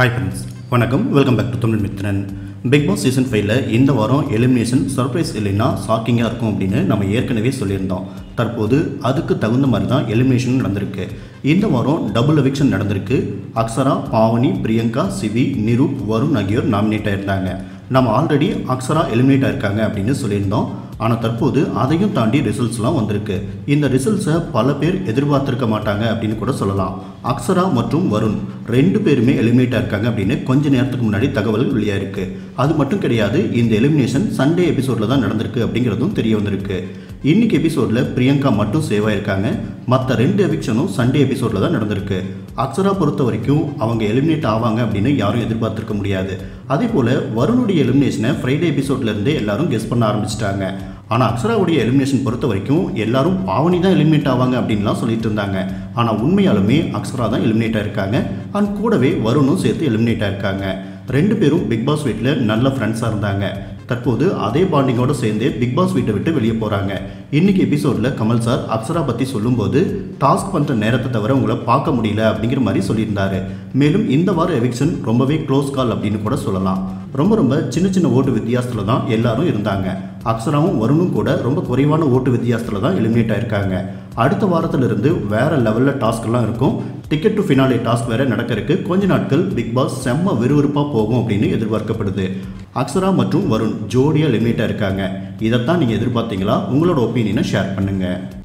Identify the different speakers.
Speaker 1: hi friends வணக்கம் welcome back to Tamil Mithran Bigg Boss season ஃபைவ்ல இந்த வாரம் எலிமினேஷன் சர்ப்ரைஸ் இல்லைன்னா ஷாக்கிங்காக இருக்கும் அப்படின்னு நம்ம ஏற்கனவே சொல்லியிருந்தோம் தற்போது அதுக்கு தகுந்த மாதிரி தான் எலிமினேஷன் நடந்திருக்கு இந்த வாரம் டபுள் எவிக்ஷன் நடந்திருக்கு அக்ஷரா பாவனி பிரியங்கா சிவி நிரூப் வருண் ஆகியோர் நாமினேட் ஆயிருந்தாங்க நம்ம ஆல்ரெடி அக்ஷரா எலிமினேட் ஆயிருக்காங்க அப்படின்னு சொல்லியிருந்தோம் ஆனால் தற்போது அதையும் தாண்டி ரிசல்ட்ஸ்லாம் வந்திருக்கு இந்த ரிசல்ட்ஸை பல பேர் எதிர்பார்த்திருக்க மாட்டாங்க அப்படின்னு கூட சொல்லலாம் அக்ஷரா மற்றும் வருண் ரெண்டு பேருமே எலிமினேட் ஆயிருக்காங்க அப்படின்னு கொஞ்ச நேரத்துக்கு முன்னாடி தகவல் வெளியாயிருக்கு அது மட்டும் கிடையாது இந்த எலிமினேஷன் சண்டே எபிசோடில் தான் நடந்திருக்கு அப்படிங்கிறதும் தெரிய வந்திருக்கு இன்னைக்கு எபிசோடில் பிரியங்கா மட்டும் சேவ் ஆயிருக்காங்க மற்ற ரெண்டு எவிக்ஷனும் சண்டே எபிசோடில் தான் நடந்திருக்கு அக்ஷரா பொறுத்த வரைக்கும் அவங்க எலிமினேட் ஆவாங்க அப்படின்னு யாரும் எதிர்பார்த்திருக்க முடியாது அதே போல் வருணுடைய எலிமினேஷனை ஃப்ரைடே எபிசோட்லேருந்தே எல்லாரும் கெஸ் பண்ண ஆரம்பிச்சிட்டாங்க ஆனால் அக்ஷராவுடைய எலிமினேஷன் பொறுத்த வரைக்கும் எல்லாரும் பாவனி தான் எலிமினேட் ஆவாங்க அப்படின்லாம் சொல்லிட்டு இருந்தாங்க ஆனால் உண்மையாலுமே அக்ஷரா தான் எலிமினேட் ஆயிருக்காங்க அண்ட் கூடவே வருணும் சேர்த்து எலிமினேட் ஆயிருக்காங்க ரெண்டு பேரும் பிக் பாஸ் வீட்டில் நல்ல ஃப்ரெண்ட்ஸாக இருந்தாங்க தற்போது அதே பாண்டிங்கோட சேர்ந்து பிக் பாஸ் வீட்டை விட்டு வெளியே போகிறாங்க இன்னைக்கு எபிசோடில் கமல் சார் அப்சரா பற்றி சொல்லும்போது டாஸ்க் பண்ணுற நேரத்தை தவிர உங்களை பார்க்க முடியல அப்படிங்கிற மாதிரி சொல்லியிருந்தாரு மேலும் இந்த வார எவிக்ஷன் ரொம்பவே க்ளோஸ் கால் அப்படின்னு கூட சொல்லலாம் ரொம்ப ரொம்ப சின்ன சின்ன ஓட்டு வித்தியாசத்தில் தான் எல்லாரும் இருந்தாங்க அக்ஷராவும் வருணும் கூட ரொம்ப குறைவான ஓட்டு வித்தியாசத்தில் தான் எலிமினேட் ஆயிருக்காங்க அடுத்த வாரத்திலிருந்து வேற லெவலில் டாஸ்க்லாம் இருக்கும் டிக்கெட் டு ஃபினாலே டாஸ்க் வேற நடக்கிறதுக்கு கொஞ்ச நாட்கள் பிக் பாஸ் செம்ம விறுவிறுப்பாக போகும் அப்படின்னு எதிர்பார்க்கப்படுது அக்ஷரா மற்றும் வருண் ஜோடியாக எலிமினேட்டாக இருக்காங்க இதைத்தான் நீங்கள் எதிர்பார்த்தீங்களா உங்களோட ஒப்பீனியனை ஷேர் பண்ணுங்கள்